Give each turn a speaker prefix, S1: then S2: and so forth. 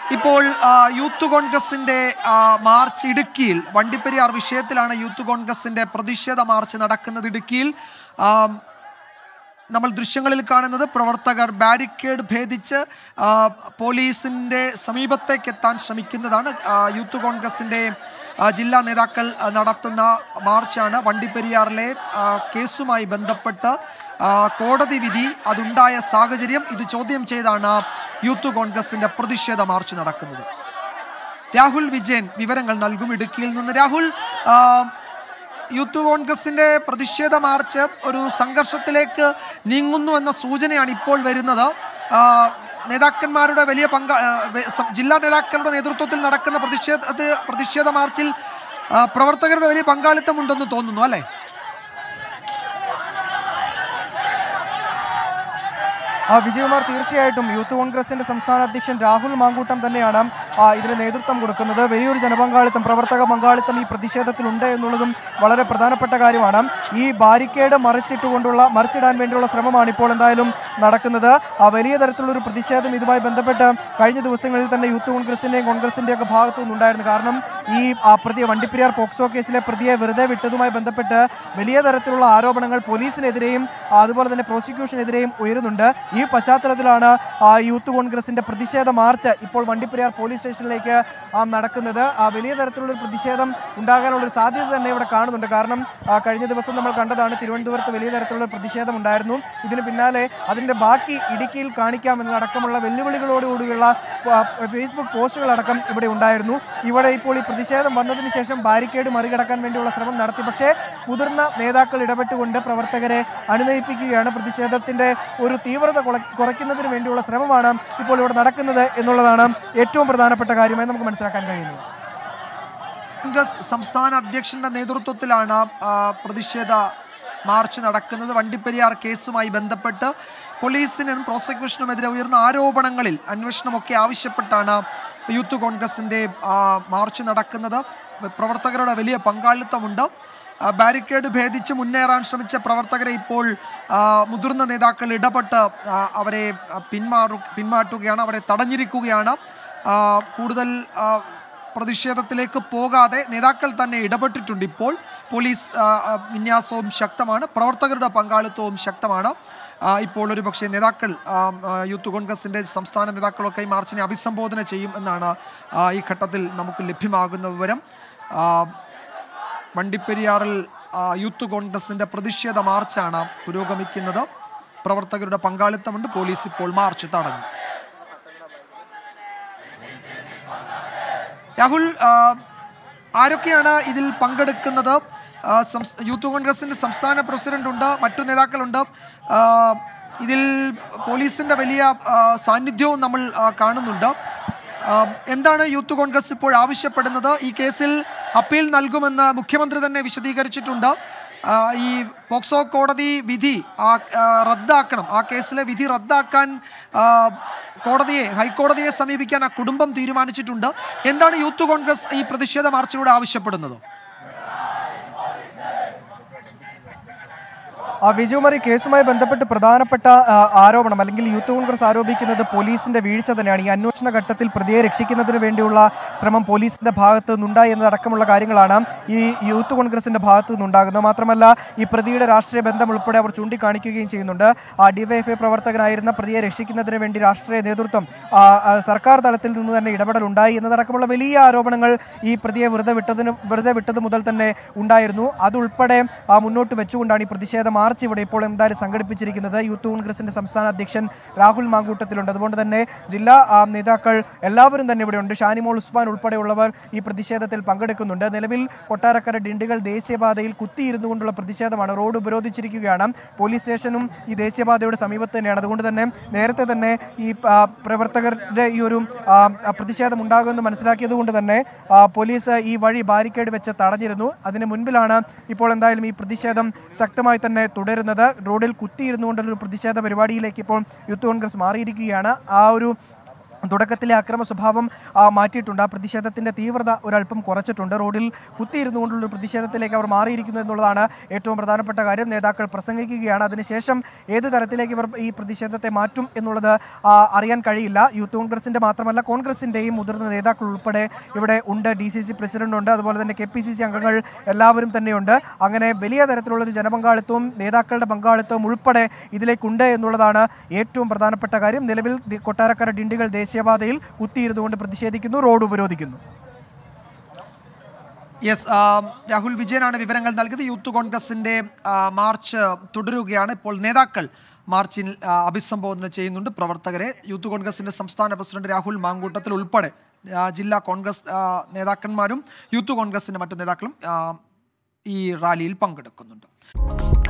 S1: ഇപ്പോൾ ആ, യൂത്ത് കോൺഗ്രസിന്റെ ആ, മാർച്ച് ഇടുക്കിയിൽ വണ്ടിപ്പെരിയാർ വിഷയത്തിലാണ് യൂത്ത് കോൺഗ്രസിന്റെ പ്രതിഷേധ മാർച്ച് നടക്കുന്നത് ഇടുക്കിയിൽ ആ, നമ്മൾ ദൃശ്യങ്ങളിൽ കാണുന്നത് പ്രവർത്തകർ ബാരിക്കേഡ് ഭേദിച്ച് ആ, പോലീസിന്റെ സമീപത്തേക്ക് എത്താൻ ശ്രമിക്കുന്നതാണ് ആ, യൂത്ത് കോൺഗ്രസിന്റെ ആ, ജില്ലാ നേതാക്കൾ ആ, നടത്തുന്ന മാർച്ചാണ് വണ്ടിപ്പെരിയാറിലെ ആ, കേസുമായി ബന്ധപ്പെട്ട് ആ, കോടതി വിധി അതുണ്ടായ സാഹചര്യം ഇത് ചോദ്യം ചെയ്താണ് യൂത്ത് കോൺഗ്രസിന്റെ പ്രതിഷേധ മാർച്ച് നടക്കുന്നത് രാഹുൽ വിജയൻ വിവരങ്ങൾ നൽകും ഇടുക്കിയിൽ നിന്ന് രാഹുൽ ആ, യൂത്ത് കോൺഗ്രസിന്റെ പ്രതിഷേധ മാർച്ച് ഒരു സംഘർഷത്തിലേക്ക് നീങ്ങുന്നു എന്ന സൂചനയാണ് ഇപ്പോൾ വരുന്നത് ആ, നേതാക്കന്മാരുടെ വലിയ പങ്ക ആ, വെ- സം- ജില്ലാ നേതാക്കളുടെ നേതൃത്വത്തിൽ നടക്കുന്ന പ്രതിഷേധ അത് പ്രതിഷേധ മാർച്ചിൽ ആ, പ്രവർത്തകരുടെ വലിയ പങ്കാളിത്തമുണ്ടെന്ന് തോന്നുന്നു അല്ലേ
S2: ആ വിജയകുമാർ തീർച്ചയായിട്ടും യൂത്ത് കോൺഗ്രസിന്റെ സംസ്ഥാന അധ്യക്ഷൻ രാഹുൽ മാങ്കൂട്ടം തന്നെയാണ് ആ, ഇതിന് നേതൃത്വം കൊടുക്കുന്നത് വലിയൊരു ജനപങ്കാളിത്തം പ്രവർത്തക പങ്കാളിത്തം ഈ പ്രതിഷേധത്തിലുണ്ട് എന്നുള്ളതും വളരെ പ്രധാനപ്പെട്ട കാര്യമാണ് ഈ ബാരിക്കേഡ് മറിച്ചിട്ടുകൊണ്ടുള്ള മറിച്ചിടാൻ വേണ്ടിയുള്ള ശ്രമമാണ് ഇപ്പോൾ എന്തായാലും നടക്കുന്നത് ആ വലിയ തരത്തിലുള്ള ഒരു പ്രതിഷേധം ഇതുമായി ബന്ധപ്പെട്ട് കഴിഞ്ഞ ദിവസങ്ങളിൽ തന്നെ യൂത്ത് കോൺഗ്രസിന്റെയും കോൺഗ്രസിന്റെയും ഒക്കെ ഭാഗത്തു നിന്നുണ്ടായിരുന്നു കാരണം ഈ ആ, പ്രതിയെ വണ്ടിപ്പെരിയാർ പോക്സോ കേസിലെ പ്രതിയെ വെറുതെ വിട്ടതുമായി ബന്ധപ്പെട്ട് വലിയ തരത്തിലുള്ള ആരോപണങ്ങൾ പോലീസിനെതിരെയും ആ, അതുപോലെ തന്നെ പ്രോസിക്യൂഷനെതിരെയും ഉയരുന്നുണ്ട് ഈ പശ്ചാത്തലത്തിലാണ് ആ, യൂത്ത് കോൺഗ്രസിന്റെ പ്രതിഷേധ മാർച്ച് ഇപ്പോൾ വണ്ടിപ്പെരിയാർ പോലീസ് സ്റ്റേഷനിലേക്ക് ആ, നടക്കുന്നത് ആ, വലിയ തരത്തിലുള്ള ഒരു പ്രതിഷേധം ഉണ്ടാകാനുള്ള ഒരു സാധ്യത തന്നെ ഇവിടെ കാണുന്നുണ്ട് കാരണം ആ, കഴിഞ്ഞ ദിവസം നമ്മൾ കണ്ടതാണ് തിരുവനന്തപുരത്ത് വലിയ തരത്തിലുള്ള പ്രതിഷേധം ഉണ്ടായിരുന്നു ഇതിന് പിന്നാലെ അതിന്റെ ബാക്കി ഇടുക്കിയിൽ കാണിക്കാമെന്നതടക്കമുള്ള വെല്ലുവിളികളോടുകൂടിയുള്ള ആ, ഫേസ്ബുക്ക് പോസ്റ്റുകളടക്കം ഇവിടെ ഉണ്ടായിരുന്നു ഇവിടെ ഇപ്പോൾ ഈ പ്രതിഷേധം വന്നതിന് ശേഷം ബാരിക്കേഡ് മറികടക്കാൻ വേണ്ടിയുള്ള ശ്രമം നടത്തി പക്ഷേ മുതിർന്ന നേതാക്കൾ ഇടപെട്ടുകൊണ്ട് പ്രവർത്തകരെ അനുനയിപ്പിക്കുകയാണ് പ്രതിഷേധത്തിന്റെ ഒരു തീവ്രത കുറ- കുറയ്ക്കുന്നതിന് വേണ്ടിയുള്ള ശ്രമമാണ് ഇപ്പോൾ ഇവിടെ നടക്കുന്നത് എന്നുള്ളതാണ് ഏറ്റവും പ്രധാനപ്പെട്ട കാര്യമായി നമുക്ക് മനസ്സിലാക്കാൻ കഴിയുന്നത്
S1: കോൺഗ്രസ് സംസ്ഥാന അധ്യക്ഷന്റെ നേതൃത്വത്തിലാണ് ആ, പ്രതിഷേധ മാർച്ച് നടക്കുന്നത് വണ്ടിപ്പെരിയാർ കേസുമായി ബന്ധപ്പെട്ട് പോലീസിനും പ്രോസിക്യൂഷനുമെതിരെ ഉയർന്ന ആരോപണങ്ങളിൽ അന്വേഷണമൊക്കെ ആവശ്യപ്പെട്ടാണ് യൂത്ത് കോൺഗ്രസിന്റെ ആ, മാർച്ച് നടക്കുന്നത് പ്രവർത്തകരുടെ വലിയ പങ്കാളിത്തമുണ്ട് ആ, ബാരിക്കേഡ് ഭേദിച്ച് മുന്നേറാൻ ശ്രമിച്ച പ്രവർത്തകരെ ഇപ്പോൾ ആ, മുതിർന്ന നേതാക്കൾ ഇടപെട്ട് ആ, അവരെ ആ, പിന്മാറു പിന്മാറ്റുകയാണ് അവരെ തടഞ്ഞിരിക്കുകയാണ് ആ, കൂടുതൽ ആ, പ്രതിഷേധത്തിലേക്ക് പോകാതെ നേതാക്കൾ തന്നെ ഇടപെട്ടിട്ടുണ്ട് ഇപ്പോൾ പോലീസ് ആ, ആ, വിന്യാസവും ശക്തമാണ് പ്രവർത്തകരുടെ പങ്കാളിത്തവും ശക്തമാണ് ആ, ഇപ്പോൾ ഒരു പക്ഷേ നേതാക്കൾ ആ, ആ, യൂത്ത് കോൺഗ്രസിൻ്റെ സംസ്ഥാന നേതാക്കളൊക്കെ ഈ മാർച്ചിനെ അഭിസംബോധന ചെയ്യും എന്നാണ് ആ, ഈ ഘട്ടത്തിൽ നമുക്ക് ലഭ്യമാകുന്ന വിവരം ആ, വണ്ടിപ്പെരിയാറിൽ ആ, യൂത്ത് കോൺഗ്രസിൻ്റെ പ്രതിഷേധ മാർച്ചാണ് പുരോഗമിക്കുന്നത് പ്രവർത്തകരുടെ പങ്കാളിത്തമുണ്ട് പോലീസ് ഇപ്പോൾ മാർച്ച് തടഞ്ഞു രാഹുൽ ആ, ആരൊക്കെയാണ് ഇതിൽ പങ്കെടുക്കുന്നത് ആ, സംസ്- യൂത്ത് കോൺഗ്രസിന്റെ സംസ്ഥാന പ്രസിഡന്റ് ഉണ്ട് മറ്റു നേതാക്കളുണ്ട് ആ, ഇതിൽ പോലീസിന്റെ വലിയ ആ, സാന്നിധ്യവും നമ്മൾ ആ, കാണുന്നുണ്ട് ആ, എന്താണ് യൂത്ത് കോൺഗ്രസ് ഇപ്പോൾ ആവശ്യപ്പെടുന്നത് ഈ കേസിൽ അപ്പീൽ നൽകുമെന്ന് മുഖ്യമന്ത്രി തന്നെ വിശദീകരിച്ചിട്ടുണ്ട് ആ, ഈ പോക്സോ കോടതി വിധി ആ ആ, റദ്ദാക്കണം ആ കേസിലെ വിധി റദ്ദാക്കാൻ ആ, കോടതിയെ ഹൈക്കോടതിയെ സമീപിക്കാൻ ആ കുടുംബം തീരുമാനിച്ചിട്ടുണ്ട് എന്താണ് യൂത്ത് കോൺഗ്രസ് ഈ പ്രതിഷേധ മാർച്ചിലൂടെ ആവശ്യപ്പെടുന്നത്
S2: ആ വിജയകുമാരി കേസുമായി ബന്ധപ്പെട്ട് പ്രധാനപ്പെട്ട ആ, ആരോപണം അല്ലെങ്കിൽ യൂത്ത് കോൺഗ്രസ് ആരോപിക്കുന്നത് പോലീസിന്റെ വീഴ്ച തന്നെയാണ് ഈ അന്വേഷണ ഘട്ടത്തിൽ പ്രതിയെ രക്ഷിക്കുന്നതിന് വേണ്ടിയുള്ള ശ്രമം പോലീസിന്റെ ഭാഗത്ത് നിന്നുണ്ടായി എന്നതടക്കമുള്ള കാര്യങ്ങളാണ് ഈ യൂത്ത് കോൺഗ്രസിന്റെ ഭാഗത്ത് നിന്നുണ്ടാകുന്നത് മാത്രമല്ല ഈ പ്രതിയുടെ രാഷ്ട്രീയ ബന്ധം ഉൾപ്പെടെ അവർ ചൂണ്ടിക്കാണിക്കുകയും ചെയ്യുന്നുണ്ട് ആ ഡിവൈഎഫ്ഐ പ്രവർത്തകനായിരുന്ന പ്രതിയെ രക്ഷിക്കുന്നതിന് വേണ്ടി രാഷ്ട്രീയ നേതൃത്വം ആ, ആ, സർക്കാർ തലത്തിൽ നിന്ന് തന്നെ ഇടപെടൽ ഉണ്ടായി എന്നതടക്കമുള്ള വലിയ ആരോപണങ്ങൾ ഈ പ്രതിയെ വെറുതെ വിട്ടതിന് വെറുതെ വിട്ടത് മുതൽ തന്നെ ഉണ്ടായിരുന്നു അതുൾപ്പെടെ ആ, മുന്നോട്ട് വെച്ചുകൊണ്ടാണ് ഈ പ്രതിഷേധ മാർച്ച് ഇവിടെ ഇപ്പോൾ എന്തായാലും സംഘടിപ്പിച്ചിരിക്കുന്നത് യൂത്ത് കോൺഗ്രസിന്റെ സംസ്ഥാന അധ്യക്ഷൻ രാഹുൽ മാങ്കൂട്ടത്തിലുണ്ട് അതുകൊണ്ട് തന്നെ ജില്ലാ ആ, നേതാക്കൾ എല്ലാവരും തന്നെ ഇവിടെയുണ്ട് ഷാനിമോൾ ഉസ്മാൻ ഉൾപ്പെടെയുള്ളവർ ഈ പ്രതിഷേധത്തിൽ പങ്കെടുക്കുന്നുണ്ട് നിലവിൽ കൊട്ടാരക്കര ഡിണ്ടിഗൽ ദേശീയപാതയിൽ കുത്തിയിരുന്നു കൊണ്ടുള്ള പ്രതിഷേധമാണ് റോഡ് ഉപരോധിച്ചിരിക്കുകയാണ് പോലീസ് സ്റ്റേഷനും ഈ ദേശീയപാതയുടെ സമീപത്ത് തന്നെയാണ് അതുകൊണ്ട് തന്നെ നേരത്തെ തന്നെ ഈ ആ, പ്രവർത്തകരുടെ ഈ ഒരു ആ, ആ, പ്രതിഷേധം ഉണ്ടാകുമെന്ന് മനസ്സിലാക്കിയത് കൊണ്ട് തന്നെ ആ, പോലീസ് ഈ വഴി ബാരിക്കേഡ് വെച്ച് തടഞ്ഞിരുന്നു അതിന് മുൻപിലാണ് ഇപ്പോൾ എന്തായാലും ഈ പ്രതിഷേധം ശക്തമായി തന്നെ തുടരുന്നത് റോഡിൽ കുത്തിയിരുന്നു കൊണ്ടുള്ള ഒരു പ്രതിഷേധ പരിപാടിയിലേക്ക് ഇപ്പോൾ യൂത്ത് കോൺഗ്രസ് മാറിയിരിക്കുകയാണ് ആ ഒരു തുടക്കത്തിലെ അക്രമ സ്വഭാവം ആ, മാറ്റിയിട്ടുണ്ട് ആ പ്രതിഷേധത്തിന്റെ തീവ്രത ഒരല്പം കുറച്ചിട്ടുണ്ട് റോഡിൽ കുത്തിയിരുന്നു കൊണ്ടുള്ള ഒരു പ്രതിഷേധത്തിലേക്ക് അവർ മാറിയിരിക്കുന്നു എന്നുള്ളതാണ് ഏറ്റവും പ്രധാനപ്പെട്ട കാര്യം നേതാക്കൾ പ്രസംഗിക്കുകയാണ് അതിനുശേഷം ഏത് തരത്തിലേക്ക് ഇവർ ഈ പ്രതിഷേധത്തെ മാറ്റും എന്നുള്ളത് ആ, അറിയാൻ കഴിയില്ല യൂത്ത് കോൺഗ്രസിന്റെ മാത്രമല്ല കോൺഗ്രസിന്റെയും മുതിർന്ന നേതാക്കൾ ഉൾപ്പെടെ ഇവിടെ ഉണ്ട് ഡി സി സി പ്രസിഡന്റ് ഉണ്ട് അതുപോലെ തന്നെ കെ പി സി സി അംഗങ്ങൾ എല്ലാവരും തന്നെയുണ്ട് അങ്ങനെ വലിയ തരത്തിലുള്ള ഒരു ജനപങ്കാളിത്തവും നേതാക്കളുടെ പങ്കാളിത്തവും ഉൾപ്പെടെ ഇതിലേക്കുണ്ട് എന്നുള്ളതാണ് ഏറ്റവും പ്രധാനപ്പെട്ട കാര്യം നിലവിൽ ദി- കൊട്ടാരക്കര ഡിണ്ടികൾ ദേശീയപാതയിൽ കുത്തിയിരുന്നുകൊണ്ട് പ്രതിഷേധിക്കുന്നു റോഡ് ഉപരോധിക്കുന്നു
S1: യെസ് രാഹുൽ വിജയനാണ് വിവരങ്ങൾ നൽകിയത് യൂത്ത് കോൺഗ്രസിന്റെ ആ, മാർച്ച് തുടരുകയാണ് ഇപ്പോൾ നേതാക്കൾ മാർച്ചിൽ ആ, അഭിസംബോധന ചെയ്യുന്നുണ്ട് പ്രവർത്തകരെ യൂത്ത് കോൺഗ്രസിന്റെ സംസ്ഥാന പ്രസിഡന്റ് രാഹുൽ മാങ്കൂട്ടത്തിൽ ഉൾപ്പെടെ ആ, ജില്ലാ കോൺഗ്രസ് ആ, നേതാക്കന്മാരും യൂത്ത് കോൺഗ്രസിന്റെ മറ്റു നേതാക്കളും ആ, ഈ റാലിയിൽ പങ്കെടുക്കുന്നുണ്ട്